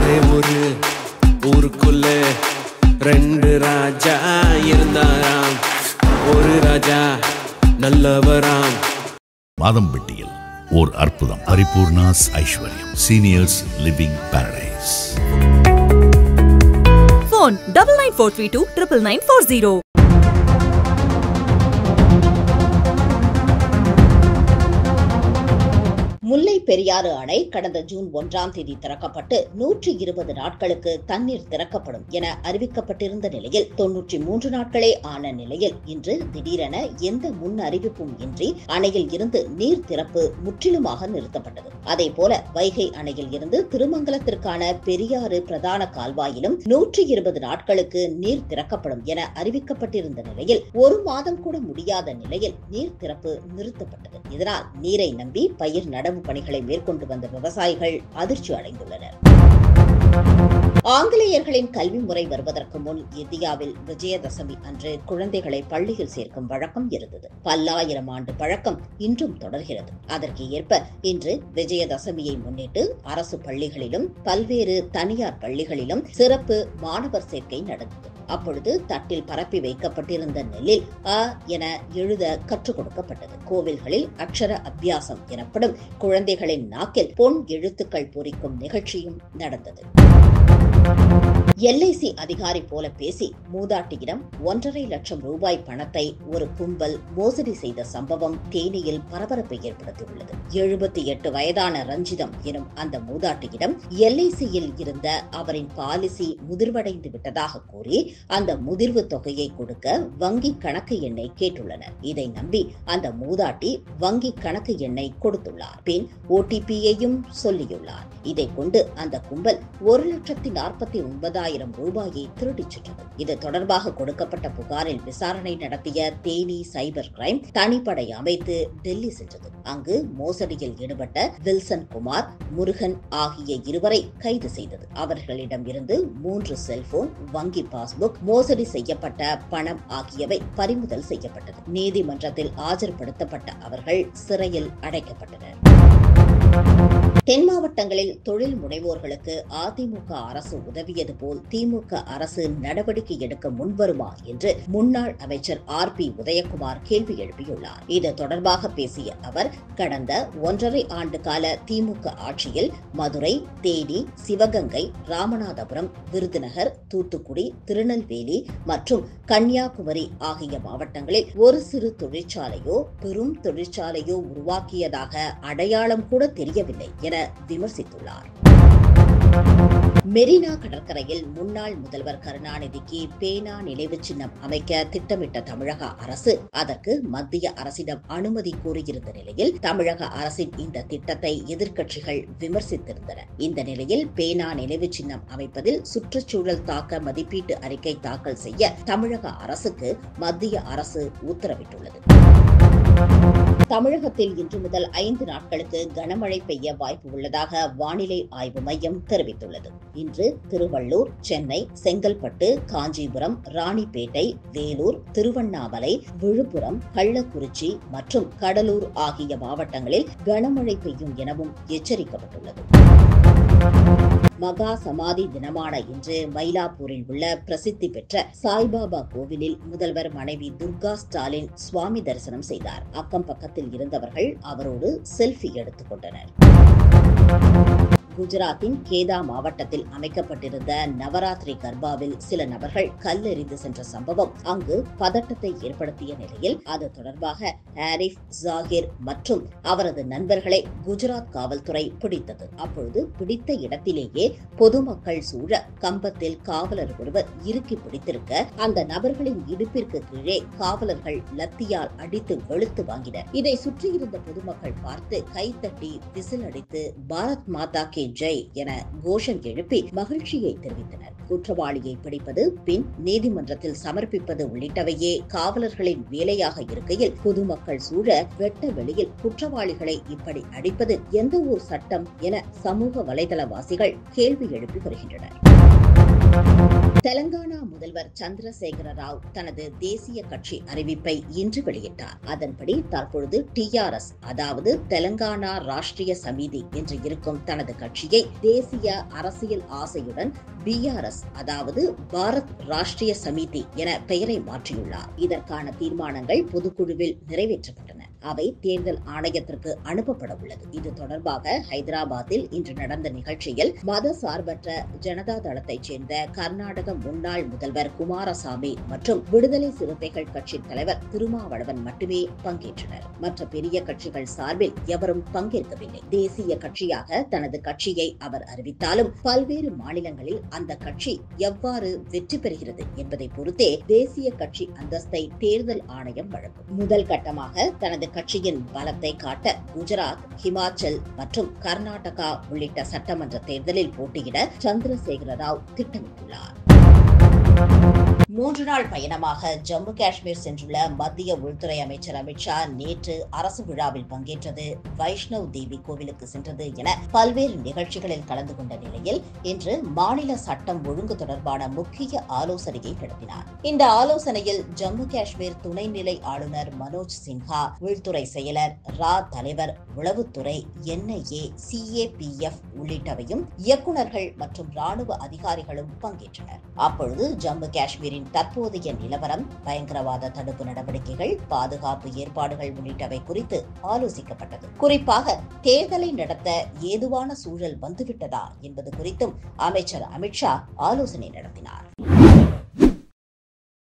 ஒரே ஒரு ஊருக்குள்ள ரெண்டு ராஜா இருந்தாராம் ஒரு ராஜா நல்லவராம் மாதம்பட்டியில் ஓர் அற்புதம் Paripoorna's Aishwaryam seniors living paradise Phone double nine four three two triple nine four zero. Mullai Periyar அணை கடந்த ஜூன் ஒன்றாம் தேதி திறக்கப்பட்டு நூற்றி இருபது நாட்களுக்கு தண்ணீர் திறக்கப்படும் என அறிவிக்கப்பட்டிருந்த நிலையில் தொன்னூற்றி மூன்று நாட்களே ஆன நிலையில் இன்று திடீரென எந்த முன் அறிவிப்பும் இன்றி அணையில் இருந்து நீர் திறப்பு முற்றிலுமாக நிறுத்தப்பட்டது அதே போல வைகை அணையில் இருந்து திருமங்கலத்திற்கான பெரியாறு பிரதான கால்வாயிலும் நூற்றி இருபது நாட்களுக்கு நீர் திறக்கப்படும் என அறிவிக்கப்பட்டிருந்த நிலையில் ஒரு மாதம் கூட முடியாத நிலையில் நீர் திறப்பு நிறுத்தப்பட்டது இதனால் நீரை நம்பி பயிர் நடவு பணிகளை மேற்கொண்டு வந்த விவசாயிகள் அதிர்ச்சி அடைந்துள்ளனர் ஆங்கிலேயர்களின் கல்வி முறை வருவதற்கு முன் இந்தியாவில் விஜயதசமி அன்று குழந்தைகளை பள்ளியில் சேர்க்கும் வழக்கம் இருந்தது பல்லாயிரம் ஆண்டு பழக்கம் இன்றும் தொடர்கிறது அதற்கு ஏற்ப இன்று விஜயதசமியை முன்னிட்டு அரசு பள்ளிகளிலும் பல்வேறு தனியார் பள்ளிகளிலும் சிறப்பு மாணவர் சேர்க்கை நடந்தது அப்பொழுது தட்டில் பரப்பி வைக்கப்பட்டிருந்த நெல்லில் அ என எழுத கற்றுக் கொடுக்கப்பட்டது கோவில்களில் அக்ஷர அபியாசம் எனப்படும் குழந்தைகளின் நாக்கில் பொன் எழுத்துக்கள் பொறிக்கும் நிகழ்ச்சியும் நடந்தது எல்ஐசி அதிகாரி போல பேசி மூதாட்டியிடம் ஒன்றரை லட்சம் ரூபாய் பணத்தை ஒரு கும்பல் மோசடி செய்த சம்பவம் தேனியில் பரபரப்பை ஏற்படுத்தியுள்ளது எழுபத்தி எட்டு வயதான ரஞ்சிதம் எனும் அந்த மூதாட்டியிடம் எல்ஐசியில் இருந்த அவரின் பாலிசி முதிர்வடைந்து விட்டதாக கூறி அந்த முதிர்வு தொகையை கொடுக்க வங்கி கணக்கு எண்ணை கேட்டுள்ளனர் இதை நம்பி அந்த மூதாட்டி வங்கி கணக்கு எண்ணை கொடுத்துள்ளார் பின் ஓடிபியையும் சொல்லியுள்ளார் இதை கொண்டு அந்த கும்பல் ஒரு லட்சத்தி நாற்பத்தி ஒன்பதாயிரம் ரூபாயை திருடிச் சென்றது இது தொடர்பாக கொடுக்கப்பட்ட புகாரில் விசாரணை நடத்திய தேனி சைபர் கிரைம் தனிப்படை அமைத்து டெல்லி சென்றது அங்கு மோசடியில் ஈடுபட்ட வில்சன் குமார் முருகன் ஆகிய இருவரை கைது செய்தது அவர்களிடம் இருந்து மூன்று செல்போன் வங்கி பாஸ்புக் மோசடி செய்யப்பட்ட பணம் ஆகியவை பறிமுதல் செய்யப்பட்டது நீதிமன்றத்தில் ஆஜர்படுத்தப்பட்ட அவர்கள் சிறையில் அடைக்கப்பட்டனர் தென் மாவட்டங்களில் தொழில் முனைவோர்களுக்கு அதிமுக அரசு உதவியது போல் திமுக அரசு நடவடிக்கை எடுக்க முன்வருமா என்று முன்னாள் அமைச்சர் ஆர் பி உதயகுமார் கேள்வி எழுப்பியுள்ளார் இது தொடர்பாக பேசிய அவர் கடந்த ஒன்றரை ஆண்டு கால திமுக ஆட்சியில் மதுரை தேனி சிவகங்கை ராமநாதபுரம் விருதுநகர் தூத்துக்குடி திருநெல்வேலி மற்றும் கன்னியாகுமரி ஆகிய மாவட்டங்களில் ஒரு சிறு தொழிற்சாலையோ பெரும் தொழிற்சாலையோ உருவாக்கியதாக அடையாளம் கூட தெரியவில்லை என விமர்சித்துள்ளார் மெரினா கடற்கரையில் முன்னாள் முதல்வர் கருணாநிதிக்கு பேனா நினைவு சின்னம் அமைக்க திட்டமிட்ட தமிழக அரசு அதற்கு மத்திய அரசிடம் அனுமதி கோரியிருந்த நிலையில் தமிழக அரசின் இந்த திட்டத்தை எதிர்க்கட்சிகள் விமர்சித்திருந்தன இந்த நிலையில் பேனா நினைவு சின்னம் அமைப்பதில் சுற்றுச்சூழல் தாக்க மதிப்பீட்டு அறிக்கை தாக்கல் செய்ய தமிழக அரசுக்கு மத்திய அரசு உத்தரவிட்டுள்ளது தமிழகத்தில் இன்று முதல் ஐந்து நாட்களுக்கு கனமழை பெய்ய வாய்ப்பு உள்ளதாக வானிலை ஆய்வு மையம் தெரிவித்துள்ளது இன்று திருவள்ளூர் சென்னை செங்கல்பட்டு காஞ்சிபுரம் ராணிப்பேட்டை வேலூர் திருவண்ணாமலை விழுப்புரம் கள்ளக்குறிச்சி மற்றும் கடலூர் ஆகிய மாவட்டங்களில் கனமழை பெய்யும் எனவும் எச்சரிக்கப்பட்டுள்ளது மகா சமாதி தினமான இன்று மயிலாப்பூரில் உள்ள பிரசித்தி பெற்ற சாய்பாபா கோவிலில் முதல்வர் மனைவி துர்கா ஸ்டாலின் சுவாமி தரிசனம் செய்தார் அக்கம் பக்கத்தில் இருந்தவர்கள் அவரோடு செல்ஃபி எடுத்துக் கொண்டனர் குஜராத்தின் கேதா மாவட்டத்தில் அமைக்கப்பட்டிருந்த நவராத்திரி கர்பாவில் சில நபர்கள் கல்லெறிந்து சென்ற சம்பவம் அங்கு பதட்டத்தை ஏற்படுத்திய நிலையில் அது தொடர்பாக ஆரிஃப் ஜாகிர் மற்றும் அவரது நண்பர்களை குஜராத் காவல்துறை பிடித்தது அப்பொழுது பிடித்த இடத்திலேயே பொதுமக்கள் சூழ கம்பத்தில் காவலர் ஒருவர் இறுக்கி பிடித்திருக்க அந்த நபர்களின் இடுப்பிற்கு கீழே காவலர்கள் லத்தியால் அடித்து வெளுத்து வாங்கினர் இதை சுற்றியிருந்த பொதுமக்கள் பார்த்து கைத்தட்டி விசில் அடித்து பாரத் மாதா கே ஜெய் என கோஷம் எழுப்பி மகிழ்ச்சியை தெரிவித்தனர் குற்றவாளியை பிடிப்பது பின் நீதிமன்றத்தில் சமர்ப்பிப்பது உள்ளிட்டவையே காவலர்களின் வேலையாக இருக்கையில் பொதுமக்கள் சூழ வெட்ட வெளியில் குற்றவாளிகளை இப்படி அடிப்பது எந்த ஒரு சட்டம் என சமூக வலைதளவாசிகள் கேள்வி எழுப்பி வருகின்றனர் தெலங்கானா முதல்வர் சந்திரசேகர ராவ் தனது தேசிய கட்சி அறிவிப்பை இன்று வெளியிட்டார் அதன்படி தற்பொழுது டிஆர்எஸ் அதாவது தெலங்கானா ராஷ்டிரிய சமிதி என்று இருக்கும் தனது கட்சியை தேசிய அரசியல் ஆசையுடன் பிஆர்எஸ் அதாவது பாரத் ராஷ்டிரிய சமிதி என பெயரை மாற்றியுள்ளார் இதற்கான தீர்மானங்கள் பொதுக்குழுவில் நிறைவேற்றப்பட்டன அவை தேர்தல் ஆணையத்திற்கு அனுப்பப்பட உள்ளது இது தொடர்பாக ஹைதராபாத்தில் இன்று நடந்த நிகழ்ச்சியில் மத சார்பற்ற ஜனதா தளத்தைச் சேர்ந்த கர்நாடக முன்னாள் முதல்வர் குமாரசாமி மற்றும் விடுதலை சிறுத்தைகள் கட்சி தலைவர் திருமாவளவன் மட்டுமே பங்கேற்றனர் மற்ற பெரிய கட்சிகள் சார்பில் எவரும் பங்கேற்கவில்லை தேசிய கட்சியாக தனது கட்சியை அவர் அறிவித்தாலும் பல்வேறு மாநிலங்களில் அந்த கட்சி எவ்வாறு வெற்றி பெறுகிறது என்பதை பொறுத்தே தேசிய கட்சி அந்தஸ்தை தேர்தல் ஆணையம் வழங்கும் முதல் கட்டமாக தனது கட்சியின் பலத்தை காட்ட குஜராத் ஹிமாச்சல் மற்றும் கர்நாடகா உள்ளிட்ட சட்டமன்ற தேர்தலில் போட்டியிட சந்திரசேகர ராவ் திட்டமிட்டுள்ளார் மூன்று நாள் பயணமாக ஜம்மு காஷ்மீர் சென்றுள்ள மத்திய உள்துறை அமைச்சர் அமித்ஷா நேற்று அரசு விழாவில் பங்கேற்றது வைஷ்ணவ் தேவி கோவிலுக்கு சென்றது என பல்வேறு நிகழ்ச்சிகளில் கலந்து கொண்ட நிலையில் இன்று மாநில சட்டம் ஒழுங்கு தொடர்பான முக்கிய ஆலோசனையை நடத்தினார் இந்த ஆலோசனையில் ஜம்மு காஷ்மீர் துணைநிலை ஆளுநர் மனோஜ் சின்ஹா உள்துறை செயலர் ரா தலைவர் உளவுத்துறை என்ஐஏ சிஏபிஎஃப் உள்ளிட்டவையும் இயக்குநர்கள் மற்றும் ராணுவ அதிகாரிகளும் பங்கேற்றனர் அப்பொழுது ஜம்மு காஷ்மீரின் தற்போதைய நிலவரம் பயங்கரவாத தடுப்பு நடவடிக்கைகள் பாதுகாப்பு ஏற்பாடுகள் உள்ளிட்டவை குறித்து ஆலோசிக்கப்பட்டது குறிப்பாக தேர்தலை நடத்த ஏதுவான சூழல் வந்துவிட்டதா என்பது குறித்தும் அமைச்சர் அமித்ஷா ஆலோசனை நடத்தினார்